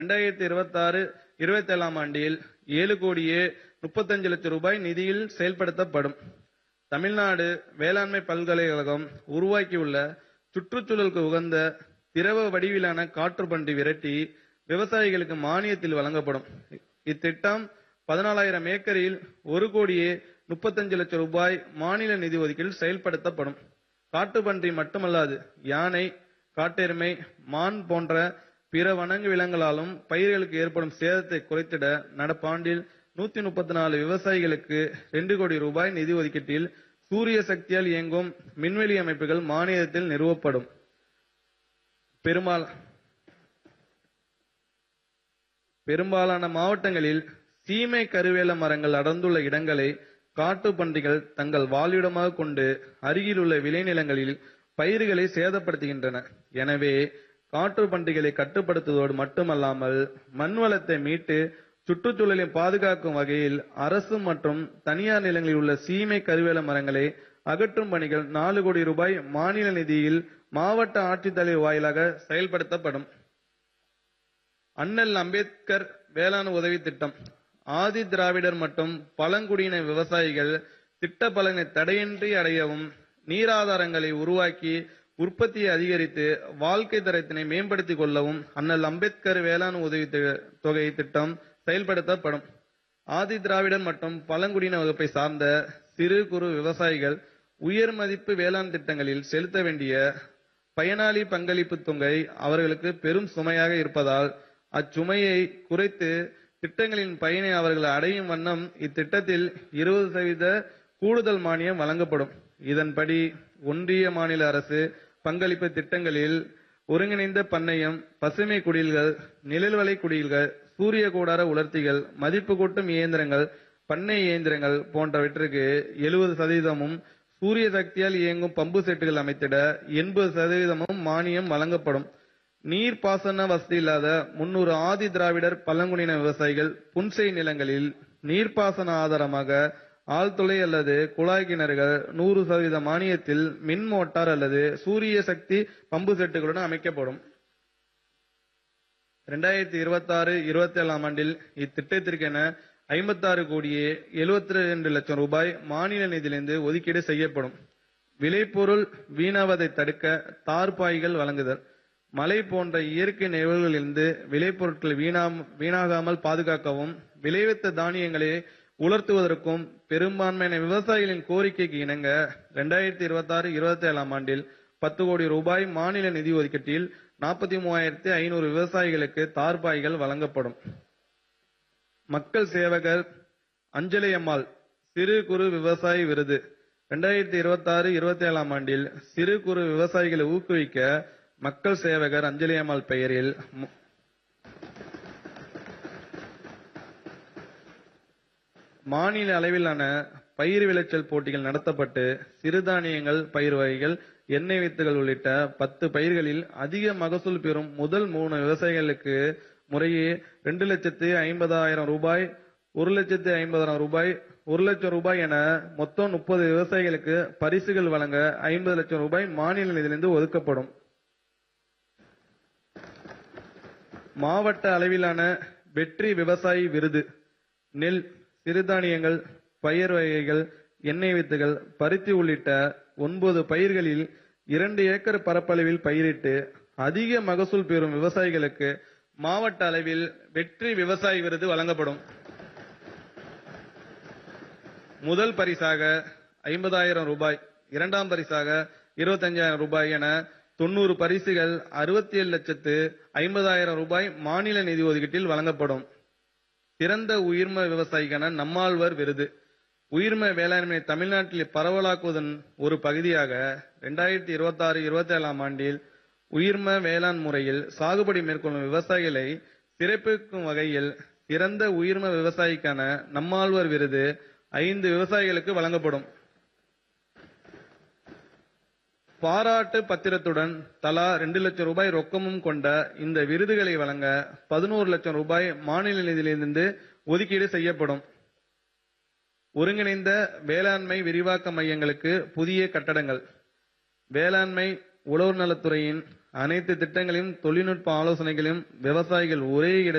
ரெண்டாயிரத்தி இருபத்தாறு இருபத்தேழாம் ஆண்டில் ஏழு கோடியே முப்பத்தஞ்சு லட்சம் ரூபாய் நிதியில் செயல்படுத்தப்படும் தமிழ்நாடு வேளாண்மை பல்கலைக்கழகம் உருவாக்கியுள்ள சுற்றுச்சூழலுக்கு உகந்த திரவ வடிவிலான காற்றுப்பன்றி விரட்டி விவசாயிகளுக்கு மானியத்தில் வழங்கப்படும் இத்திட்டம் பதினாலாயிரம் ஏக்கரில் ஒரு கோடியே முப்பத்தஞ்சு லட்சம் ரூபாய் மாநில நிதி ஒதுக்கீடு செயல்படுத்தப்படும் காட்டுப்பன்றி மட்டுமல்லாது யானை காட்டெருமை மான் போன்ற பிற வனங்கு விலங்குகளாலும் பயிர்களுக்கு ஏற்படும் சேதத்தை குறைத்திட நடப்பாண்டில் நூத்தி முப்பத்தி நாலு விவசாயிகளுக்கு ரெண்டு கோடி ரூபாய் நிதி ஒதுக்கீட்டில் சூரிய சக்தியால் இயங்கும் மின்வெளி அமைப்புகள் மானியத்தில் நிறுவப்படும் பெரும்பால் பெரும்பாலான மாவட்டங்களில் சீமை கருவேல மரங்கள் அடர்ந்துள்ள இடங்களை காட்டுப் பன்றிகள் தங்கள் வாழ்விடமாக கொண்டு அருகிலுள்ள விளைநிலங்களில் பயிர்களை சேதப்படுத்துகின்றன எனவே காட்டுப் பன்றிகளை கட்டுப்படுத்துவதோடு மட்டுமல்லாமல் மண் வளத்தை மீட்டு சுற்றுச்சூழலை பாதுகாக்கும் வகையில் அரசு மற்றும் தனியார் நிலங்களில் உள்ள சீமை கருவேல மரங்களை அகற்றும் பணிகள் நாலு கோடி ரூபாய் மாநில நிதியில் மாவட்ட ஆட்சித்தலைவர் வாயிலாக செயல்படுத்தப்படும் அண்ணல் அம்பேத்கர் வேளாண் உதவி திட்டம் ஆதி திராவிடர் மற்றும் பழங்குடியின விவசாயிகள் திட்ட பலனை தடையின்றி அடையவும் நீராதாரங்களை உருவாக்கி உற்பத்தியை அதிகரித்து வாழ்க்கை தரத்தினை மேம்படுத்திக் கொள்ளவும் அண்ணல் அம்பேத்கர் வேளாண் உதவி தி- தொகை திட்டம் செயல்படுத்தப்படும் ஆதி திராவிடர் மற்றும் பழங்குடியின வகுப்பை சார்ந்த சிறு குறு விவசாயிகள் உயர் மதிப்பு வேளாண் திட்டங்களில் செலுத்த வேண்டிய பயனாளி பங்களிப்பு தொகை அவர்களுக்கு பெரும் சுமையாக இருப்பதால் அச்சுமையை குறைத்து திட்டங்களின் பயனை அவர்கள் அடையும் வண்ணம் இத்திட்டத்தில் இருபது சதவீத கூடுதல் மானியம் வழங்கப்படும் இதன்படி ஒன்றிய மாநில அரசு பங்களிப்பு திட்டங்களில் ஒருங்கிணைந்த பண்ணையம் பசுமை குடில்கள் நிழல்வலை குடில்கள் சூரிய கூடார உலர்த்திகள் மதிப்பு கூட்டும் இயந்திரங்கள் பண்ணை இயந்திரங்கள் போன்றவற்றிற்கு எழுபது சதவீதமும் சூரிய சக்தியால் இயங்கும் பம்பு செட்டுகள் அமைத்திட எண்பது சதவீதமும் மானியம் வழங்கப்படும் நீர்ப்பாசன வசதி இல்லாத முன்னூறு ஆதி திராவிடர் பழங்குடியின விவசாயிகள் புன்செய் நிலங்களில் நீர்ப்பாசன ஆதாரமாக ஆழ்துளை அல்லது குழாய் கிணறுகள் நூறு சதவீத மானியத்தில் மின் மோட்டார் அல்லது சூரிய சக்தி பம்பு செட்டுகளுடன் அமைக்கப்படும் ரெண்டாயிரத்தி இருபத்தி ஆறு இருபத்தி ஏழாம் ஆண்டில் இத்திட்டத்திற்கென ஐம்பத்தாறு கோடியே எழுபத்தி ரெண்டு லட்சம் ரூபாய் மாநில நிதியிலிருந்து ஒதுக்கீடு செய்யப்படும் விளைபொருள் வீணாவதை தடுக்க தார்பாய்கள் வழங்குதல் மழை போன்ற இயற்கை நிகழ்வுகளிலிருந்து விளைபொருட்கள் வீணா வீணாகாமல் பாதுகாக்கவும் விளைவித்த தானியங்களை உலர்த்துவதற்கும் பெரும்பான்மையான விவசாயிகளின் கோரிக்கைக்கு இணங்க ரெண்டாயிரத்தி இருபத்தி ஆறு இருபத்தி ஏழாம் ஆண்டில் பத்து கோடி ரூபாய் மாநில நிதி ஒதுக்கீட்டில் நாற்பத்தி மூவாயிரத்தி ஐநூறு விவசாயிகளுக்கு தார்பாய்கள் வழங்கப்படும் மக்கள் சேவகர் அஞ்சலி அம்மாள் சிறு குறு விவசாயி விருது ரெண்டாயிரத்தி இருபத்தி ஆறு இருபத்தி ஏழாம் ஆண்டில் சிறு குறு விவசாயிகளை ஊக்குவிக்க மக்கள் சேவகர் அஞ்சலி அம்மாள் பெயரில் மு- மாநில அளவிலான பயிர் விளைச்சல் போட்டிகள் நடத்தப்பட்டு சிறுதானியங்கள் பயிர் வகைகள் எண்ணெய் வித்துகள் உள்ளிட்ட பத்து பயிர்களில் அதிக மகசூல் பெறும் முதல் மூணு விவசாயிகளுக்கு முறையே ரெண்டு லட்சத்து ஐம்பதாயிரம் ரூபாய் ஒரு லட்சத்து ஐம்பதாயிரம் ரூபாய் ஒரு லட்சம் ரூபாய் என மொத்தம் முப்பது விவசாயிகளுக்கு பரிசுகள் வழங்க ஐம்பது லட்சம் ரூபாய் மாநில நிதியிலிருந்து ஒதுக்கப்படும் மாவட்ட அளவிலான வெற்றி விவசாயி விருது நெல் சிறுதானியங்கள் பயிர் வகைகள் எண்ணெய் வித்துகள் பருத்தி உள்ளிட்ட ஒன்பது பயிர்களில் இரண்டு ஏக்கர் பரப்பளவில் பயிரிட்டு அதிக மகசூல் பெறும் விவசாயிகளுக்கு மாவட்ட அளவில் வெற்றி விவசாயி விருது வழங்கப்படும் முதல் பரிசாக ஐம்பதாயிரம் ரூபாய் இரண்டாம் பரிசாக இருபத்தஞ்சாயிரம் ரூபாய் என தொண்ணூறு பரிசுகள் அறுபத்தி ஏழு லட்சத்து ஐம்பதாயிரம் ரூபாய் மாநில நிதி ஒதுக்கீட்டில் வழங்கப்படும் சிறந்த உயிர்ம விவசாயிக்கான நம்மாழ்வார் விருது உயிர்ம வேளாண்மை தமிழ்நாட்டில் பரவலாக்குவதன் ஒரு பகுதியாக ரெண்டாயிரத்தி இருபத்தி ஆறு இருபத்தி ஏழாம் ஆண்டில் உயிர்ம வேளாண் முறையில் சாகுபடி மேற்கொள்ளும் விவசாயிகளை சிறப்பிக்கும் வகையில் சிறந்த உயிர்ம விவசாயிக்கான நம்மாழ்வார் விருது ஐந்து விவசாயிகளுக்கு வழங்கப்படும் பாராட்டு பத்திரத்துடன் தலா ரெண்டு லட்சம் ரூபாய் ரொக்கமும் கொண்ட இந்த விருதுகளை வழங்க பதினோரு லட்சம் ரூபாய் மாநில நிதியிலிருந்து ஒதுக்கீடு செய்யப்படும் ஒருங்கிணைந்த வேளாண்மை விரிவாக்க மையங்களுக்கு புதிய கட்டடங்கள் வேளாண்மை உழவர் நலத்துறையின் அனைத்து திட்டங்களையும் தொழில்நுட்ப ஆலோசனைகளையும் விவசாயிகள் ஒரே இடத்தில்